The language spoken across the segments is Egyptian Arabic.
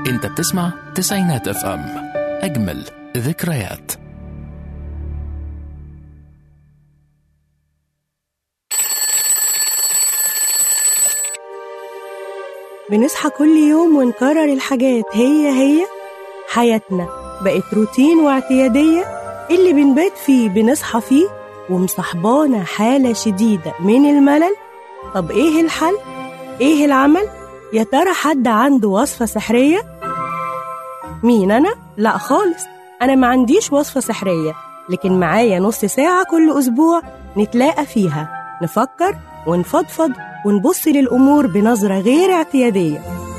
انت بتسمع تسعينات اف ام اجمل ذكريات بنصحى كل يوم ونكرر الحاجات هي هي حياتنا بقت روتين واعتيادية اللي بنبات فيه بنصحى فيه ومصاحبانا حالة شديدة من الملل طب ايه الحل؟ ايه العمل؟ يا ترى حد عنده وصفة سحرية؟ مين أنا؟ لا خالص أنا ما عنديش وصفة سحرية لكن معايا نص ساعة كل أسبوع نتلاقى فيها نفكر ونفضفض ونبص للأمور بنظرة غير اعتيادية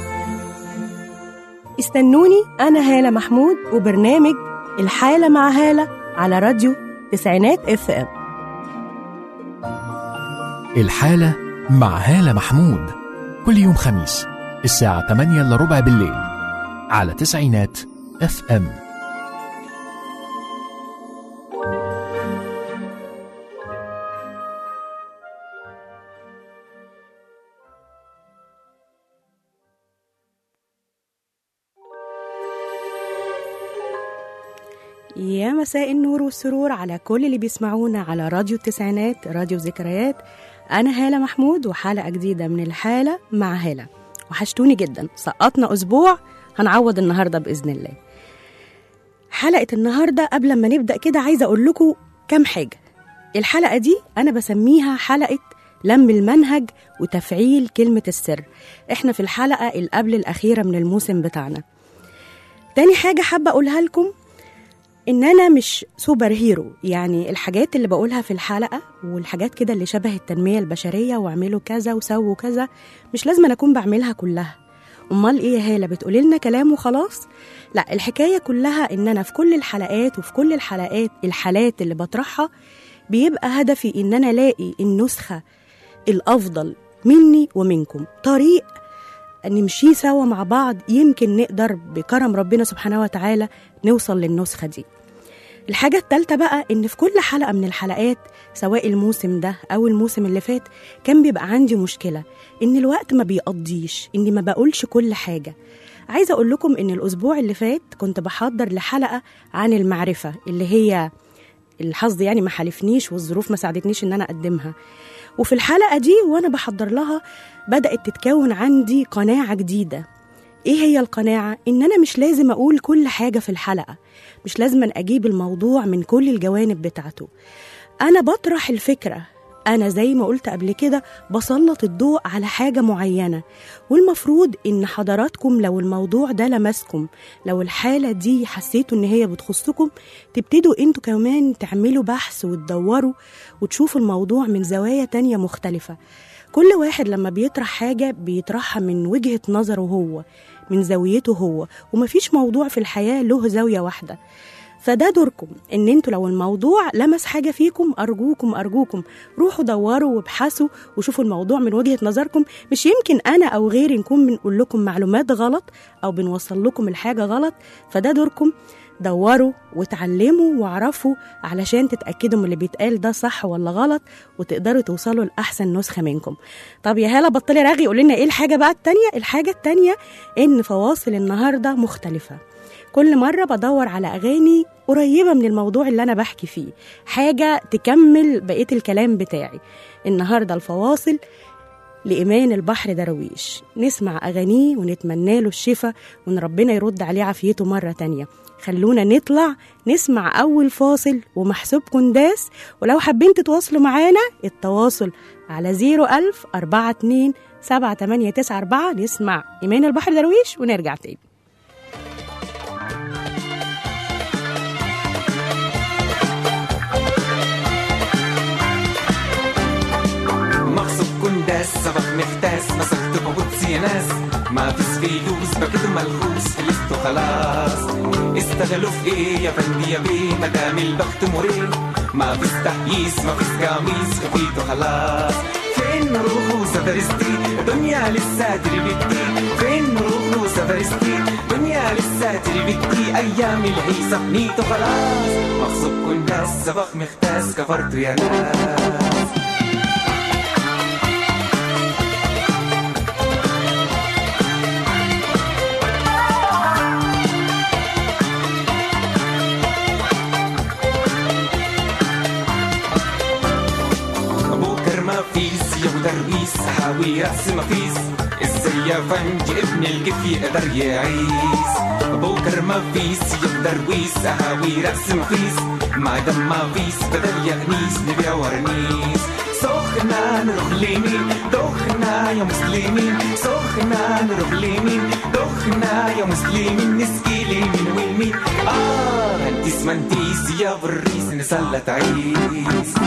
استنوني أنا هالة محمود وبرنامج الحالة مع هالة على راديو تسعينات اف ام الحالة مع هالة محمود كل يوم خميس الساعة 8 إلا ربع بالليل على تسعينات اف ام يا مساء النور والسرور على كل اللي بيسمعونا على راديو التسعينات راديو ذكريات أنا هالة محمود وحلقة جديدة من الحالة مع هالة وحشتوني جدا سقطنا أسبوع هنعوض النهاردة بإذن الله حلقة النهاردة قبل ما نبدأ كده عايزة أقول لكم كام حاجة الحلقة دي أنا بسميها حلقة لم المنهج وتفعيل كلمة السر احنا في الحلقة اللي قبل الأخيرة من الموسم بتاعنا تاني حاجة حابة أقولها لكم ان انا مش سوبر هيرو يعني الحاجات اللي بقولها في الحلقه والحاجات كده اللي شبه التنميه البشريه واعملوا كذا وسووا كذا مش لازم أنا اكون بعملها كلها امال ايه يا هاله بتقولي لنا كلام وخلاص لا الحكايه كلها ان انا في كل الحلقات وفي كل الحلقات الحالات اللي بطرحها بيبقى هدفي ان انا الاقي النسخه الافضل مني ومنكم طريق نمشي سوا مع بعض يمكن نقدر بكرم ربنا سبحانه وتعالى نوصل للنسخة دي الحاجة التالتة بقى إن في كل حلقة من الحلقات سواء الموسم ده أو الموسم اللي فات كان بيبقى عندي مشكلة إن الوقت ما بيقضيش إني ما بقولش كل حاجة عايزة أقول لكم إن الأسبوع اللي فات كنت بحضر لحلقة عن المعرفة اللي هي الحظ يعني ما حالفنيش والظروف ما ساعدتنيش إن أنا أقدمها وفي الحلقة دي وأنا بحضر لها بدأت تتكون عندي قناعة جديدة ايه هي القناعة؟ ان انا مش لازم اقول كل حاجة في الحلقة مش لازم اجيب الموضوع من كل الجوانب بتاعته انا بطرح الفكرة انا زي ما قلت قبل كده بسلط الضوء على حاجة معينة والمفروض ان حضراتكم لو الموضوع ده لمسكم لو الحالة دي حسيتوا ان هي بتخصكم تبتدوا انتوا كمان تعملوا بحث وتدوروا وتشوفوا الموضوع من زوايا تانية مختلفة كل واحد لما بيطرح حاجة بيطرحها من وجهة نظره هو من زاويته هو ومفيش موضوع في الحياة له زاوية واحدة فده دوركم ان انتوا لو الموضوع لمس حاجه فيكم ارجوكم ارجوكم روحوا دوروا وابحثوا وشوفوا الموضوع من وجهه نظركم مش يمكن انا او غيري نكون بنقول لكم معلومات غلط او بنوصل لكم الحاجه غلط فده دوركم دوروا وتعلموا واعرفوا علشان تتأكدوا من اللي بيتقال ده صح ولا غلط وتقدروا توصلوا لأحسن نسخة منكم طب يا هالة بطلي رغي قولي لنا ايه الحاجة بقى التانية الحاجة التانية ان فواصل النهاردة مختلفة كل مرة بدور على أغاني قريبة من الموضوع اللي أنا بحكي فيه حاجة تكمل بقية الكلام بتاعي النهاردة الفواصل لإيمان البحر درويش نسمع أغانيه ونتمنى له الشفاء وإن ربنا يرد عليه عافيته مرة تانية خلونا نطلع نسمع أول فاصل ومحسوبكم داس ولو حابين تتواصلوا معانا التواصل على 01000 42 7894 نسمع إيمان البحر درويش ونرجع تاني مغصوب كنداس صبغ مفتاس مسكت ببوتس يا ناس ما فيش فلوس بكت ملخوص فلست خلاص استغلوا في ايه يا فندي يا بيه مدام البخت مريح ما فيش تحييس ما فيش قميص خفيت خلاص فين روحه سفرستي دنيا لسه تربتي فين روحه سفرستي دنيا لسه تربتي ايام العيسى بنيته خلاص مغصوب كنداس صبغ مختاس كفرت يا ناس اهاوي راس مفيس ازاي يا فنجي ابن القف يقدر يعيس بكر ما فيس يقدر ويس اهاوي راس مفيس ما دام ما فيس بدل يغنيس نبيع ورنيس سخنا نروح لمين دخنا يا مسلمين سخنا نروح لمين دخنا يا مسلمين نسقي لمين والمين اه انتيس منتيس يا بريس نسلة تعيس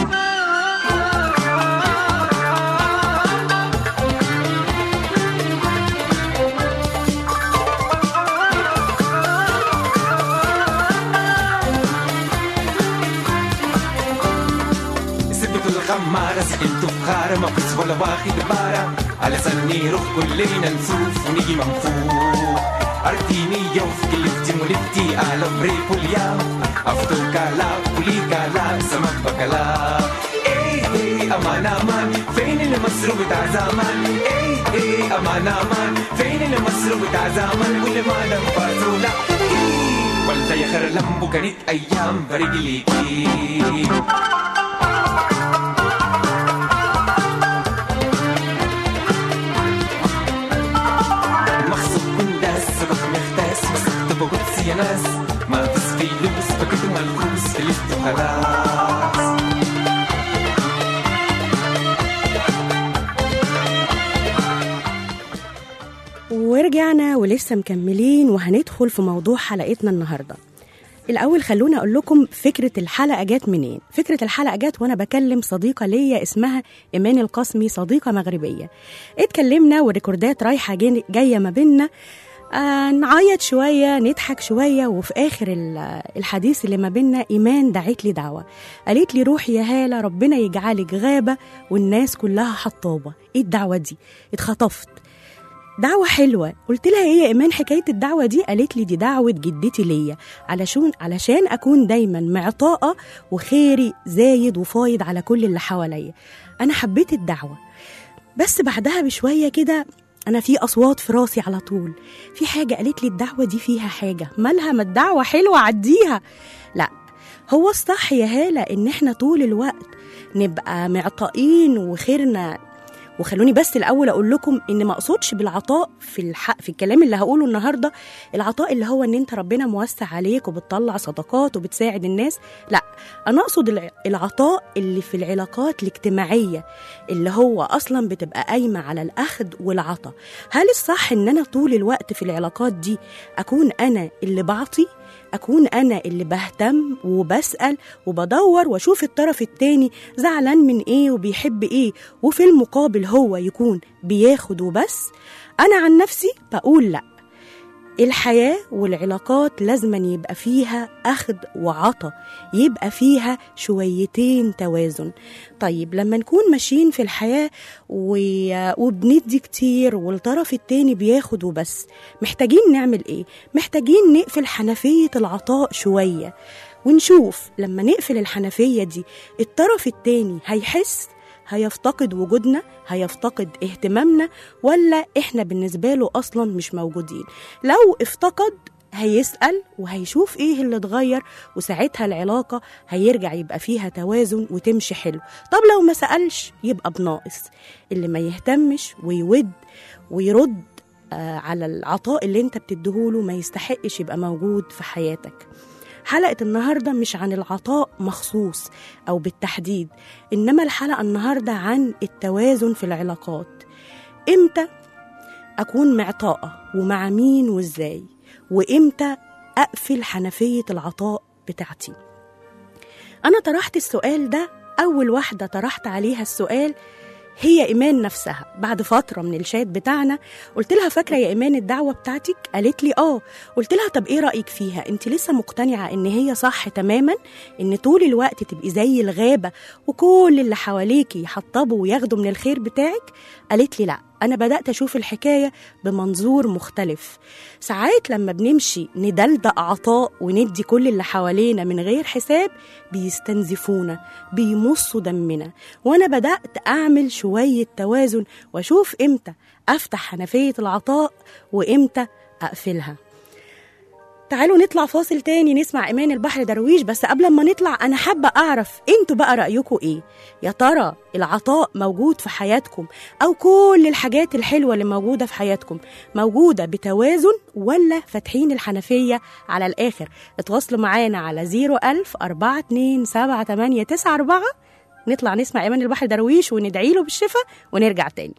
سبت الخمارة سئلت فخارة ما فيش ولا واخد بارة على سني روح كلنا نسوف ونيجي منفوخ أرتيني يوف كلفتي ملفتي أهلا بريف اليوم أفتو كالا كلي كالا سمك بكلا إيه إيه أمان أمان فين المصروف بتاع زمان إيه إيه أمان أمان فين المصروف بتاع زمان واللي ما دام فازولا إيه والتا يا خير لمبو كانت أيام برجليكي مخصوب من داس سبق مختاس مسكت بقدس يا ناس ما فيش فلوس بكت ملخوص فلست خلاص ورجعنا ولسه مكملين وهندخل في موضوع حلقتنا النهارده الأول خلونا أقول لكم فكرة الحلقة جت منين فكرة الحلقة جت وأنا بكلم صديقة ليا اسمها إيمان القاسمي صديقة مغربية اتكلمنا والريكوردات رايحة جاي- جاية ما بينا آه نعيط شوية نضحك شوية وفي آخر ال- الحديث اللي ما بينا إيمان دعت لي دعوة قالت لي روحي يا هالة ربنا يجعلك غابة والناس كلها حطابة إيه الدعوة دي اتخطفت دعوة حلوة قلت لها ايه يا ايمان حكاية الدعوة دي قالت لي دي دعوة جدتي ليا علشان علشان اكون دايما معطاءة وخيري زايد وفايض على كل اللي حواليا انا حبيت الدعوة بس بعدها بشوية كده انا في اصوات في راسي على طول في حاجة قالت لي الدعوة دي فيها حاجة مالها ما الدعوة حلوة عديها لا هو الصح يا هالة ان احنا طول الوقت نبقى معطائين وخيرنا وخلوني بس الاول اقول لكم ان ما اقصدش بالعطاء في الحق في الكلام اللي هقوله النهارده العطاء اللي هو ان انت ربنا موسع عليك وبتطلع صدقات وبتساعد الناس لا انا اقصد الع- العطاء اللي في العلاقات الاجتماعيه اللي هو اصلا بتبقى قايمه على الاخذ والعطاء هل الصح ان انا طول الوقت في العلاقات دي اكون انا اللي بعطي أكون أنا اللي بهتم وبسأل وبدور وأشوف الطرف التاني زعلان من إيه وبيحب إيه وفي المقابل هو يكون بياخد وبس أنا عن نفسي بقول لأ الحياة والعلاقات لازما يبقى فيها أخذ وعطا يبقى فيها شويتين توازن طيب لما نكون ماشيين في الحياة و- وبندي كتير والطرف التاني بياخد وبس محتاجين نعمل ايه؟ محتاجين نقفل حنفية العطاء شوية ونشوف لما نقفل الحنفية دي الطرف التاني هيحس هيفتقد وجودنا هيفتقد اهتمامنا ولا احنا بالنسبة له اصلا مش موجودين لو افتقد هيسأل وهيشوف ايه اللي اتغير وساعتها العلاقة هيرجع يبقى فيها توازن وتمشي حلو طب لو ما سألش يبقى بناقص اللي ما يهتمش ويود ويرد آه على العطاء اللي انت بتديهوله ما يستحقش يبقى موجود في حياتك حلقة النهاردة مش عن العطاء مخصوص أو بالتحديد إنما الحلقة النهاردة عن التوازن في العلاقات إمتى أكون معطاءة ومع مين وإزاي وإمتى أقفل حنفية العطاء بتاعتي أنا طرحت السؤال ده أول واحدة طرحت عليها السؤال هي إيمان نفسها بعد فترة من الشات بتاعنا قلت لها فاكرة يا إيمان الدعوة بتاعتك قالت لي آه قلت لها طب إيه رأيك فيها أنت لسه مقتنعة إن هي صح تماما إن طول الوقت تبقي زي الغابة وكل اللي حواليكي يحطبوا وياخدوا من الخير بتاعك قالت لي لا أنا بدأت أشوف الحكاية بمنظور مختلف ساعات لما بنمشي ندلدق عطاء وندي كل اللي حوالينا من غير حساب بيستنزفونا بيمصوا دمنا وأنا بدأت أعمل شوية توازن وأشوف إمتى أفتح حنفية العطاء وإمتى أقفلها تعالوا نطلع فاصل تاني نسمع ايمان البحر درويش بس قبل ما نطلع انا حابه اعرف انتوا بقى رايكم ايه يا ترى العطاء موجود في حياتكم او كل الحاجات الحلوه اللي موجوده في حياتكم موجوده بتوازن ولا فاتحين الحنفيه على الاخر اتواصلوا معانا على 01000 427 نطلع نسمع ايمان البحر درويش وندعي له بالشفاء ونرجع تاني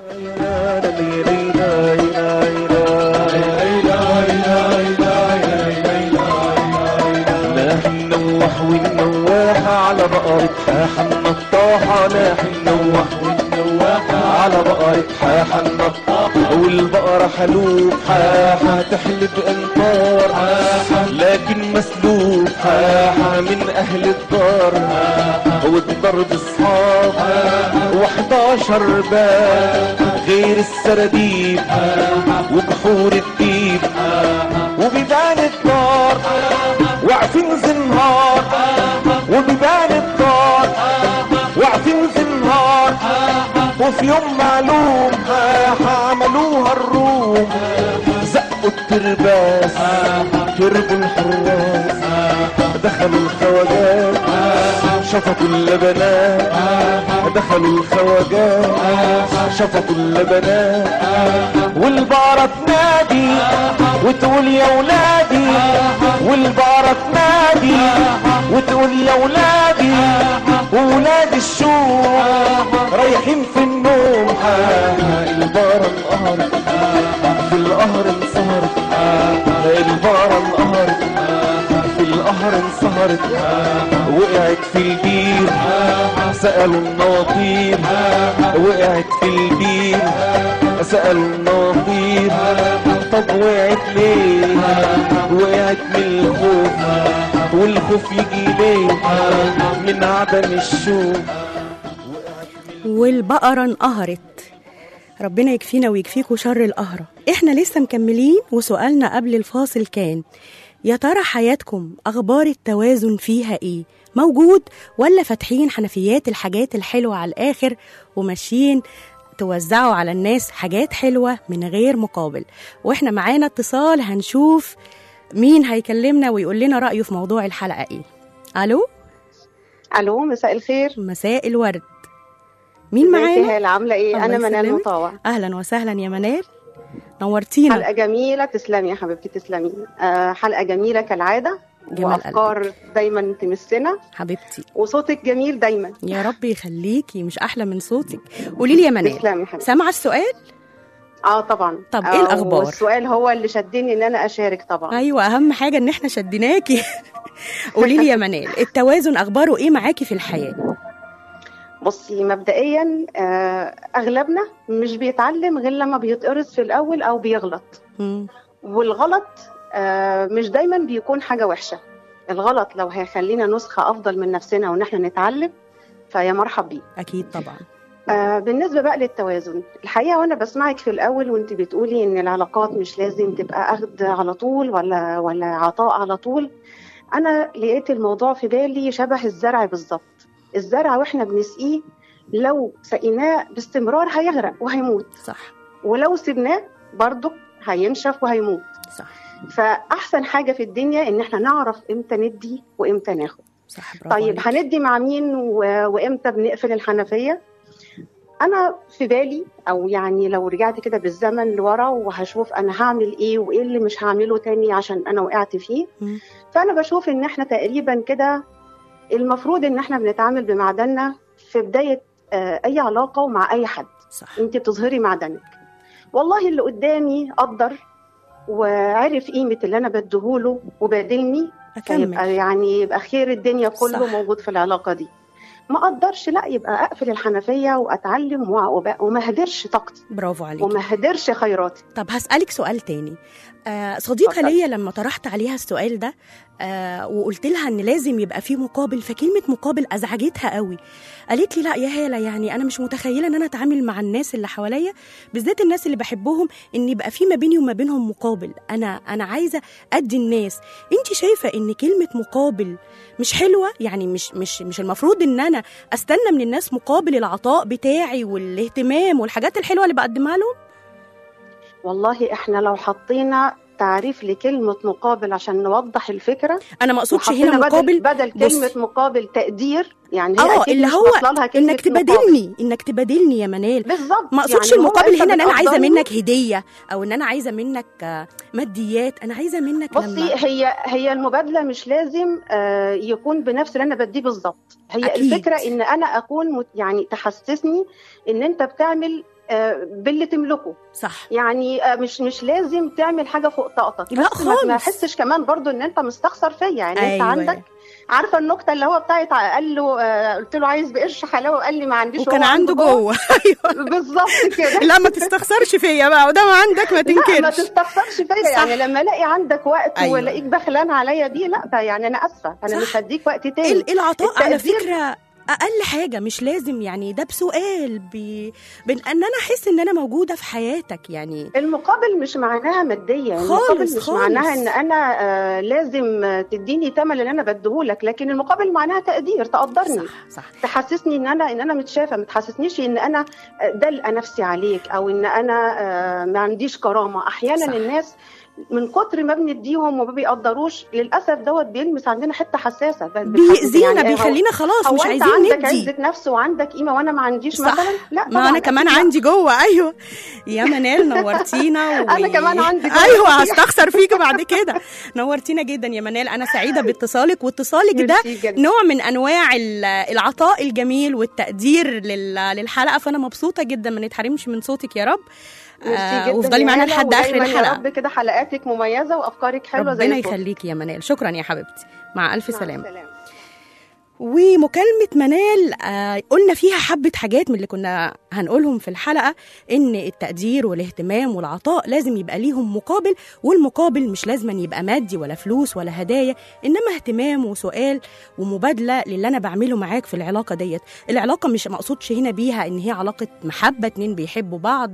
ناحي النواح والنواح على بقرة حاحة النطاحة ناحي النواح والنواح على بقرة حاحة النطاحة والبقرة حلوب حاحة تحلب انطار حاحة لكن مسلوب حاحة من اهل الدار والضرب اصحاب وحداشر باب غير السراديب وبحور الديب وبيبان الدار واقفين زنهار وبيبان الدار واقفين زنهار وفي يوم معلوم عملوها الروم زقوا الترباس تربوا الحراس دخلوا الخواجات شفطوا اللبنات دخلوا الخواجات شفطوا اللبنات والبقرة تنادي وتقول يا ولادي والبقرة تنادي وتقول يا ولادي وولاد الشوق رايحين في النوم البقرة انقهرت في القهر انصهرت البقرة انقهرت في القهر انصهرت وقعت في البير سألوا الناطير وقعت في البير سألوا الناطير طب وقعت ليه وقعت من الخوف والخوف يجي ليه من عدم الشوق والبقرة انقهرت ربنا يكفينا ويكفيكوا شر القهرة احنا لسه مكملين وسؤالنا قبل الفاصل كان يا ترى حياتكم أخبار التوازن فيها إيه؟ موجود ولا فاتحين حنفيات الحاجات الحلوة على الآخر وماشيين توزعوا على الناس حاجات حلوة من غير مقابل وإحنا معانا اتصال هنشوف مين هيكلمنا ويقول لنا رأيه في موضوع الحلقة إيه ألو الو مساء الخير مساء الورد مين ازيك يا معانا؟ هالة عامله ايه الله انا منال يسلمك. مطاوع أهلا وسهلا يا منال نورتينا حلقه جميله تسلمي يا حبيبتي تسلمي آه حلقه جميله كالعاده جمال وافكار دايما تمسنا حبيبتي وصوتك جميل دايما يا رب يخليكي مش احلى من صوتك قولي لي يا منال تسلمي يا حبيبتي سامعه السؤال اه طبعا طب آه إيه الأخبار؟ والسؤال هو اللي شدني ان انا اشارك طبعا ايوه اهم حاجه ان احنا شديناكي قولي لي يا منال التوازن اخباره ايه معاكي في الحياه بصي مبدئيا آه اغلبنا مش بيتعلم غير لما بيتقرص في الاول او بيغلط مم. والغلط آه مش دايما بيكون حاجه وحشه الغلط لو هيخلينا نسخه افضل من نفسنا وان احنا نتعلم فيا مرحب بيه اكيد طبعا آه بالنسبة بقى للتوازن الحقيقة وأنا بسمعك في الأول وأنت بتقولي إن العلاقات مش لازم تبقى أخذ على طول ولا ولا عطاء على طول أنا لقيت الموضوع في بالي شبه الزرع بالظبط الزرع وإحنا بنسقيه لو سقيناه باستمرار هيغرق وهيموت صح ولو سبناه برضه هينشف وهيموت صح فأحسن حاجة في الدنيا إن إحنا نعرف إمتى ندي وإمتى ناخد صح برافو طيب عليكي. هندي مع مين و... وامتى بنقفل الحنفيه انا في بالي او يعني لو رجعت كده بالزمن لورا وهشوف انا هعمل ايه وايه اللي مش هعمله تاني عشان انا وقعت فيه مم. فانا بشوف ان احنا تقريبا كده المفروض ان احنا بنتعامل بمعدننا في بدايه آه، اي علاقه ومع اي حد صح انت بتظهري معدنك والله اللي قدامي قدر وعرف قيمه اللي انا بديهوله وبادلني اكمل فيبقى يعني يبقى خير الدنيا كله صح. موجود في العلاقه دي ما اقدرش لا يبقى اقفل الحنفيه واتعلم وأ- وب- وما هدرش طاقتي برافو عليكي وما هدرش خيراتي طب هسألك سؤال تاني آه صديقة اتفضل. ليا لما طرحت عليها السؤال ده آه وقلت لها ان لازم يبقى في مقابل فكلمة مقابل ازعجتها قوي قالت لي لا يا هالة يعني انا مش متخيلة ان انا اتعامل مع الناس اللي حواليا بالذات الناس اللي بحبهم ان يبقى في ما بيني وما بينهم مقابل انا انا عايزة ادي الناس انت شايفة ان كلمة مقابل مش حلوة يعني مش مش مش المفروض ان انا استنى من الناس مقابل العطاء بتاعي والاهتمام والحاجات الحلوة اللي بقدمها لهم والله احنا لو حطينا تعريف لكلمة مقابل عشان نوضح الفكرة انا ما اقصدش وحطينا هنا مقابل بدل, بدل بص. كلمة مقابل تقدير يعني هي اه أكيد اللي مش هو واصلة لها كلمة انك مقابل. تبادلني انك تبادلني يا منال بالظبط ما اقصدش يعني هو المقابل أنت هنا ان انا عايزه بتقدرني منك هديه او ان انا عايزه منك آه، ماديات انا عايزه منك بصي لما هي هي المبادله مش لازم آه، يكون بنفس اللي انا بديه بالظبط هي أكيد. الفكره ان انا اكون مت- يعني تحسسني ان انت بتعمل آه، باللي تملكه صح يعني آه، مش مش لازم تعمل حاجه فوق طاقتك لا بس ما- ما خالص. احسش كمان برضو ان انت مستخسر فيا يعني انت أيوة. عندك عارفه النكته اللي هو بتاعت قال له آه، قلت له عايز بقرش حلاوه وقال لي ما عنديش وكان وهو عنده جوه ايوه بالظبط كده لا ما تستخسرش فيا بقى وده ما عندك ما لا ما تنكرش تستخسرش فيا صح. يعني لما الاقي عندك وقت أيوة. والاقيك بخلان عليا بيه لا ده يعني انا اسفه انا صح. مش هديك وقت تاني ال- العطاء على التقدير- فكره اقل حاجه مش لازم يعني ده بسؤال ب... بان ان انا احس ان انا موجوده في حياتك يعني المقابل مش معناها مادية خالص، المقابل مش خالص. معناها ان انا آه لازم آه، تديني ثمن اللي انا بديهولك لكن المقابل معناها تقدير تقدرني صح صح تحسسني ان انا ان انا متشافه ما تحسسنيش ان انا آه، دلقه نفسي عليك او ان انا آه، ما عنديش كرامه احيانا صح. صح. الناس من كتر ما بنديهم وما بيقدروش للاسف دوت بيلمس عندنا حته حساسه ب- بيأذينا يعني هو- بيخلينا خلاص هو مش انت عايزين عندك ندي عزه نفس وعندك قيمه وانا ما عنديش صح. مثلا لا ما طبعاً انا كمان أكيد لا. عندي جوه ايوه يا منال نورتينا و... أنا كمان عندي جوه. ايوه هستخسر فيك بعد كده نورتينا جدا يا منال انا سعيده باتصالك واتصالك ده ميرسي جدا. نوع من انواع ال- العطاء الجميل والتقدير لل- للحلقه فانا مبسوطه جدا ما نتحرمش من صوتك يا رب ميرسي آه، جدا وافضلي يا معانا هلا، لحد اخر ودايماً يا الحلقه رب كده حلقاتك مميزه وافكارك حلوه زي ربنا الفل. يخليكي يا منال شكرا يا حبيبتي مع الف مع سلامه السلامة. ومكالمة منال آه قلنا فيها حبة حاجات من اللي كنا هنقولهم في الحلقة إن التقدير والاهتمام والعطاء لازم يبقى ليهم مقابل والمقابل مش لازم يبقى مادي ولا فلوس ولا هدايا إنما اهتمام وسؤال ومبادلة للي أنا بعمله معاك في العلاقة ديت العلاقة مش مقصودش هنا بيها إن هي علاقة محبة اتنين بيحبوا بعض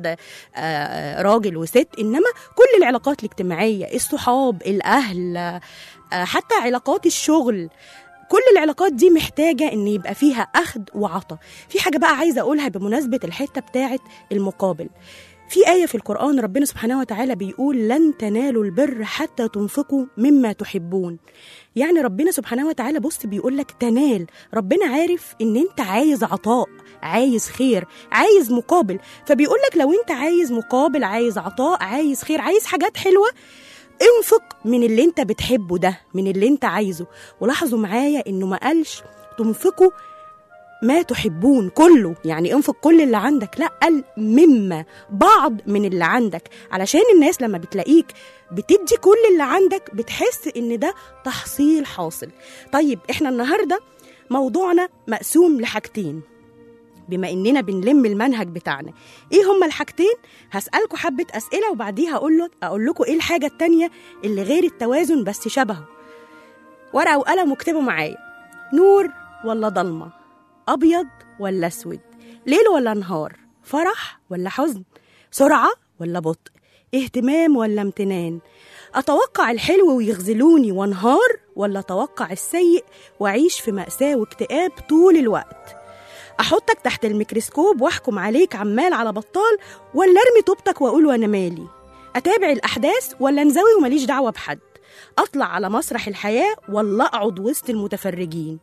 آه راجل وست إنما كل العلاقات الاجتماعية الصحاب الأهل آه حتى علاقات الشغل كل العلاقات دي محتاجة إن يبقى فيها أخذ وعطا في حاجة بقى عايزة أقولها بمناسبة الحتة بتاعة المقابل في آية في القرآن ربنا سبحانه وتعالى بيقول لن تنالوا البر حتى تنفقوا مما تحبون يعني ربنا سبحانه وتعالى بص بيقول لك تنال ربنا عارف ان انت عايز عطاء عايز خير عايز مقابل فبيقول لك لو انت عايز مقابل عايز عطاء عايز خير عايز حاجات حلوة انفق من اللي انت بتحبه ده من اللي انت عايزه ولاحظوا معايا انه ما قالش تنفقوا ما تحبون كله يعني انفق كل اللي عندك لا قال مما بعض من اللي عندك علشان الناس لما بتلاقيك بتدي كل اللي عندك بتحس ان ده تحصيل حاصل طيب احنا النهارده موضوعنا مقسوم لحاجتين بما اننا بنلم المنهج بتاعنا ايه هما الحاجتين هسالكم حبه اسئله وبعديها اقول لك اقول لكم ايه الحاجه التانية اللي غير التوازن بس شبهه ورقه وقلم واكتبوا معايا نور ولا ضلمه ابيض ولا اسود ليل ولا نهار فرح ولا حزن سرعه ولا بطء اهتمام ولا امتنان اتوقع الحلو ويغزلوني وانهار ولا اتوقع السيء واعيش في ماساه واكتئاب طول الوقت احطك تحت الميكروسكوب واحكم عليك عمال على بطال ولا ارمي طوبتك واقول وانا مالي اتابع الاحداث ولا انزوي وماليش دعوه بحد اطلع على مسرح الحياه ولا اقعد وسط المتفرجين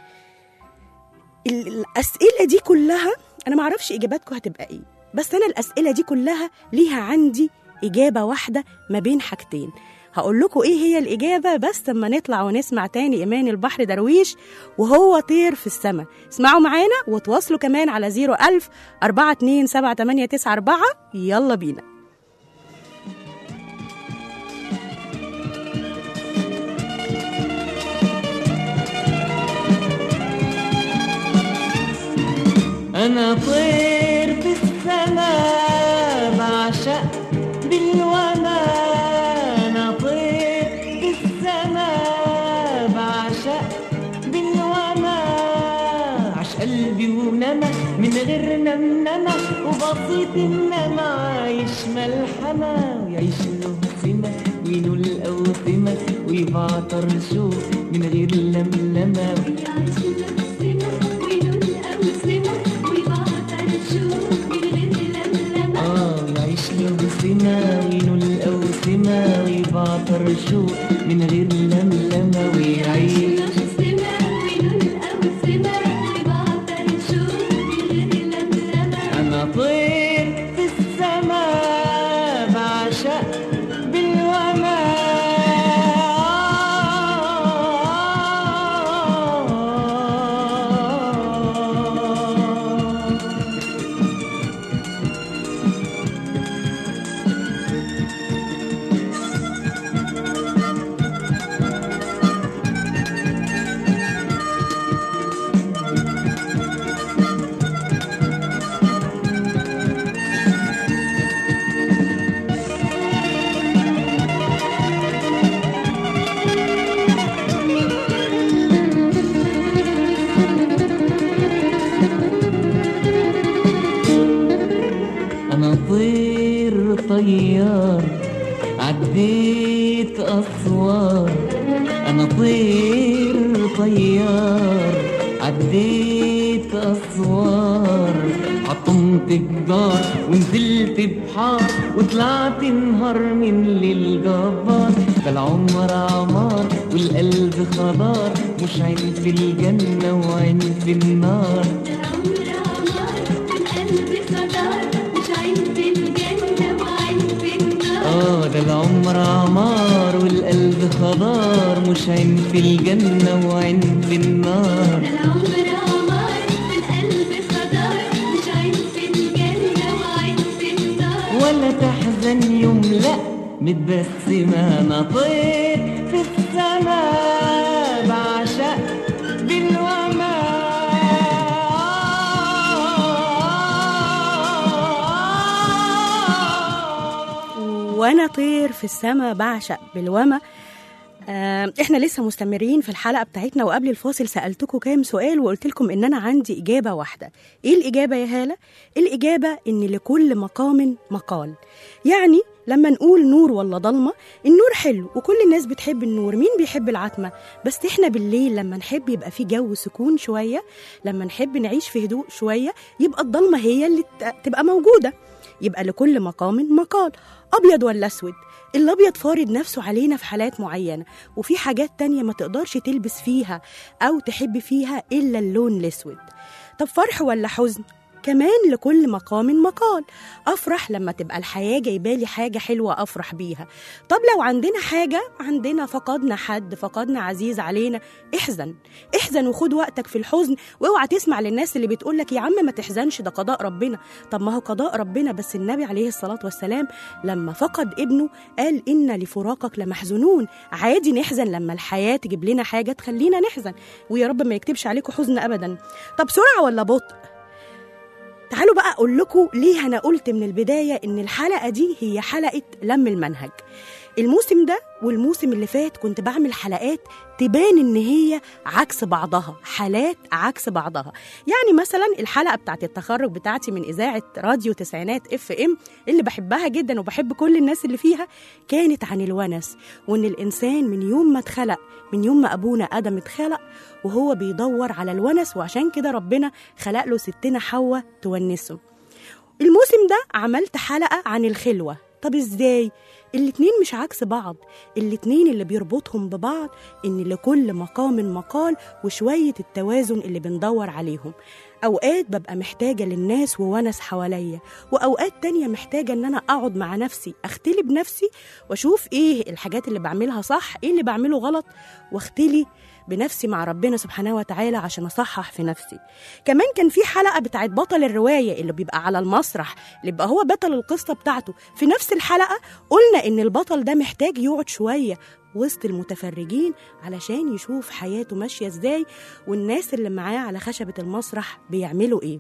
ال- الاسئله دي كلها انا معرفش اجاباتكم هتبقى ايه بس انا الاسئله دي كلها ليها عندي اجابه واحده ما بين حاجتين هقول لكم ايه هي الاجابه بس اما نطلع ونسمع تاني ايمان البحر درويش وهو طير في السماء اسمعوا معانا وتواصلوا كمان على 01000 427 يلا بينا أنا طير في السماء بعشق بالوما أنا طير في السماء بعشق بالوما عش قلبي ونما من غير نمنمة وبسيط إنما عايش ملحمة ويعيش له سمة وينو الأوسمة ويبعطر شوق من غير لملمة آه يعيش له بسمة وينو الأوسمة ويبعطر وعطر شوق من غير لملمة ويعيش أنا طير في السماء بعشق بالوماء أنا طير طيار عديت أسوار أنا طير طيار عديت أسوار عطمت جدار ونزلت بحار وطلعت نهار من للجبار ده العمر عمار والقلب خضار مش عين في الجنة وعين في النار اه ده العمر عمار والقلب خضار مش عين في الجنة وعين في النار ولا تحزن يوم لا متبسمة أنا طير في السماء بعشق بالوماء وانا طير في السماء بعشق بالوما آه، احنا لسه مستمرين في الحلقه بتاعتنا وقبل الفاصل سالتكم كام سؤال وقلت لكم ان انا عندي اجابه واحده ايه الاجابه يا هاله الاجابه ان لكل مقام مقال يعني لما نقول نور ولا ضلمه النور حلو وكل الناس بتحب النور مين بيحب العتمه بس احنا بالليل لما نحب يبقى في جو سكون شويه لما نحب نعيش في هدوء شويه يبقى الضلمه هي اللي ت- تبقى موجوده يبقى لكل مقام مقال ابيض ولا اسود الابيض فارض نفسه علينا في حالات معينه وفي حاجات تانية ما تقدرش تلبس فيها او تحب فيها الا اللون الاسود طب فرح ولا حزن كمان لكل مقام مقال افرح لما تبقى الحياه جايبالي حاجه حلوه افرح بيها طب لو عندنا حاجه عندنا فقدنا حد فقدنا عزيز علينا احزن احزن وخد وقتك في الحزن واوعى تسمع للناس اللي بتقولك يا عم ما تحزنش ده قضاء ربنا طب ما هو قضاء ربنا بس النبي عليه الصلاه والسلام لما فقد ابنه قال ان لفراقك لمحزونون عادي نحزن لما الحياه تجيب لنا حاجه تخلينا نحزن ويا رب ما يكتبش عليكم حزن ابدا طب سرعه ولا بطء تعالوا بقى اقول لكم ليه انا قلت من البدايه ان الحلقه دي هي حلقه لم المنهج الموسم ده والموسم اللي فات كنت بعمل حلقات تبان ان هي عكس بعضها حالات عكس بعضها يعني مثلا الحلقه بتاعت التخرج بتاعتي من اذاعه راديو تسعينات اف ام اللي بحبها جدا وبحب كل الناس اللي فيها كانت عن الونس وان الانسان من يوم ما اتخلق من يوم ما ابونا ادم اتخلق وهو بيدور على الونس وعشان كده ربنا خلق له ستنا حواء تونسه الموسم ده عملت حلقة عن الخلوة طب ازاي؟ الاتنين مش عكس بعض الاتنين اللي بيربطهم ببعض ان لكل مقام مقال وشوية التوازن اللي بندور عليهم اوقات ببقى محتاجة للناس وونس حواليا واوقات تانية محتاجة ان انا اقعد مع نفسي اختلي بنفسي واشوف ايه الحاجات اللي بعملها صح ايه اللي بعمله غلط واختلي بنفسي مع ربنا سبحانه وتعالى عشان اصحح في نفسي كمان كان في حلقه بتاعت بطل الروايه اللي بيبقى على المسرح اللي بيبقى هو بطل القصه بتاعته في نفس الحلقه قلنا ان البطل ده محتاج يقعد شويه وسط المتفرجين علشان يشوف حياته ماشيه ازاي والناس اللي معاه على خشبه المسرح بيعملوا ايه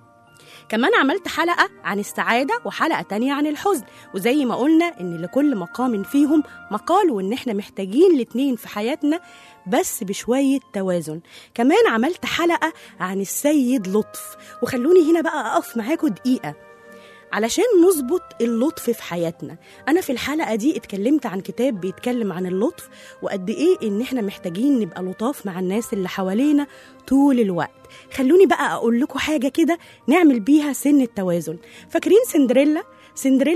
كمان عملت حلقة عن السعادة وحلقة تانية عن الحزن وزي ما قلنا إن لكل مقام فيهم مقال وإن إحنا محتاجين الاتنين في حياتنا بس بشوية توازن كمان عملت حلقة عن السيد لطف وخلوني هنا بقى أقف معاكم دقيقة علشان نظبط اللطف في حياتنا انا في الحلقه دي اتكلمت عن كتاب بيتكلم عن اللطف وقد ايه ان احنا محتاجين نبقى لطاف مع الناس اللي حوالينا طول الوقت خلوني بقى اقول لكم حاجه كده نعمل بيها سن التوازن فاكرين سندريلا سندريلا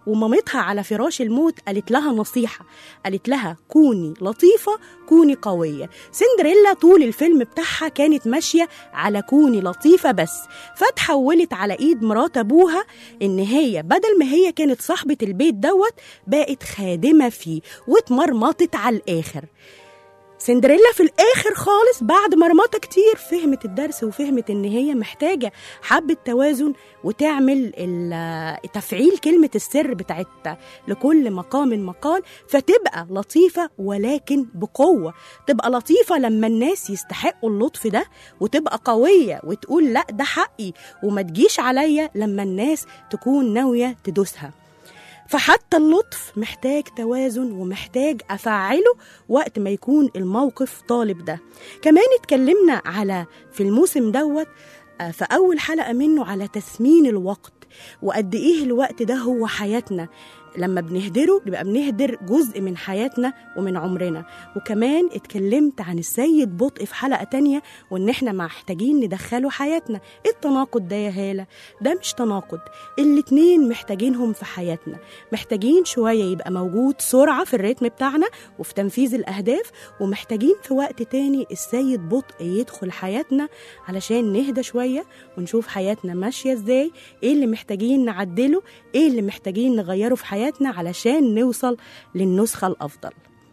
ومامتها على فراش الموت قالت لها نصيحة قالت لها كوني لطيفة كوني قوية سندريلا طول الفيلم بتاعها كانت ماشية على كوني لطيفة بس فتحولت على ايد مرات ابوها ان هي بدل ما هي كانت صاحبة البيت دوت بقت خادمة فيه واتمرمطت على الاخر سندريلا في الاخر خالص بعد مرمطه كتير فهمت الدرس وفهمت ان هي محتاجه حبه توازن وتعمل ال- تفعيل كلمه السر بتاعت لكل مقام مقال فتبقى لطيفه ولكن بقوه تبقى لطيفه لما الناس يستحقوا اللطف ده وتبقى قويه وتقول لا ده حقي وما تجيش عليا لما الناس تكون ناويه تدوسها فحتى اللطف محتاج توازن ومحتاج افعله وقت ما يكون الموقف طالب ده كمان اتكلمنا على في الموسم دوت آه، في اول حلقه منه على تثمين الوقت وقد ايه الوقت ده هو حياتنا لما بنهدره بيبقى بنهدر جزء من حياتنا ومن عمرنا وكمان اتكلمت عن السيد بطء في حلقة تانية وان احنا محتاجين ندخله حياتنا ايه التناقض ده يا هالة ده مش تناقض الاتنين محتاجينهم في حياتنا محتاجين شوية يبقى موجود سرعة في الريتم بتاعنا وفي تنفيذ الأهداف ومحتاجين في وقت تاني السيد بطء يدخل حياتنا علشان نهدى شوية ونشوف حياتنا ماشية ازاي ايه اللي محتاجين نعدله ايه اللي محتاجين نغيره في حياتنا علشان نوصل للنسخة الأفضل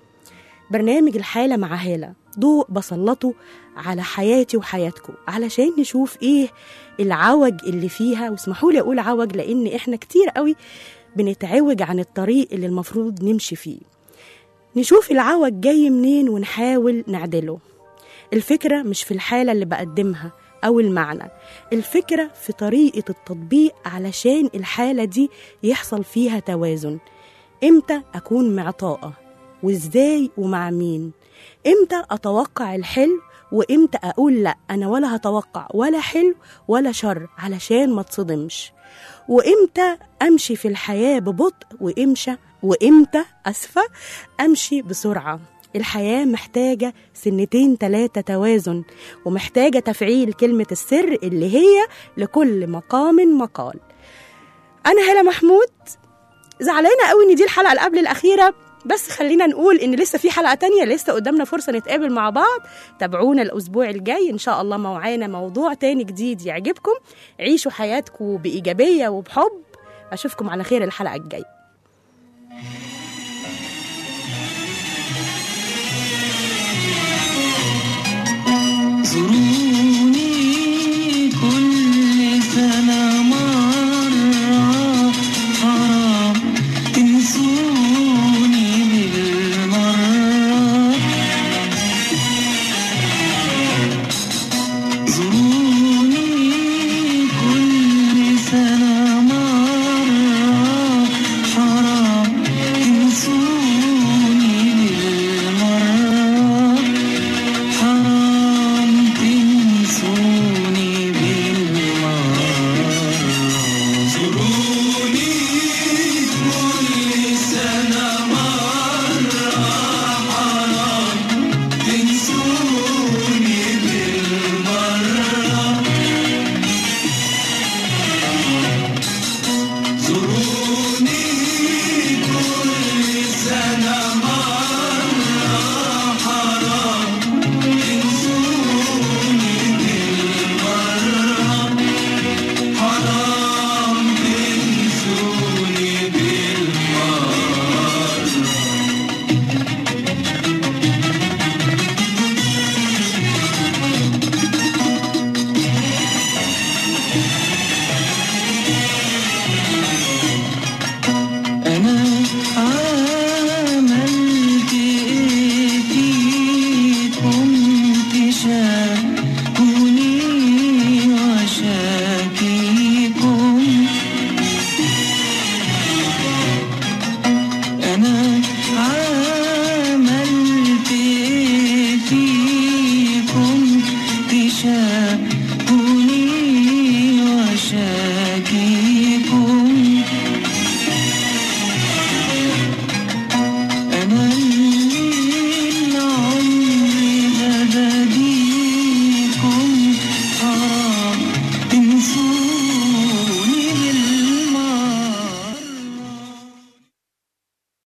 برنامج الحالة مع هالة ضوء بسلطه على حياتي وحياتكم علشان نشوف ايه العوج اللي فيها واسمحوا لي اقول عوج لان احنا كتير قوي بنتعوج عن الطريق اللي المفروض نمشي فيه نشوف العوج جاي منين ونحاول نعدله الفكرة مش في الحالة اللي بقدمها أو المعنى الفكرة في طريقة التطبيق علشان الحالة دي يحصل فيها توازن إمتى أكون معطاءة وإزاي ومع مين إمتى أتوقع الحلو وإمتى أقول لأ أنا ولا هتوقع ولا حلو ولا شر علشان ما تصدمش وإمتى أمشي في الحياة ببطء وإمشى وإمتى أسفة أمشي بسرعة الحياة محتاجة سنتين تلاتة توازن ومحتاجة تفعيل كلمة السر اللي هي لكل مقام مقال أنا هلا محمود زعلانة قوي إن دي الحلقة اللي قبل الأخيرة بس خلينا نقول إن لسه في حلقة تانية لسه قدامنا فرصة نتقابل مع بعض تابعونا الأسبوع الجاي إن شاء الله موعانا موضوع تاني جديد يعجبكم عيشوا حياتكم بإيجابية وبحب أشوفكم على خير الحلقة الجاية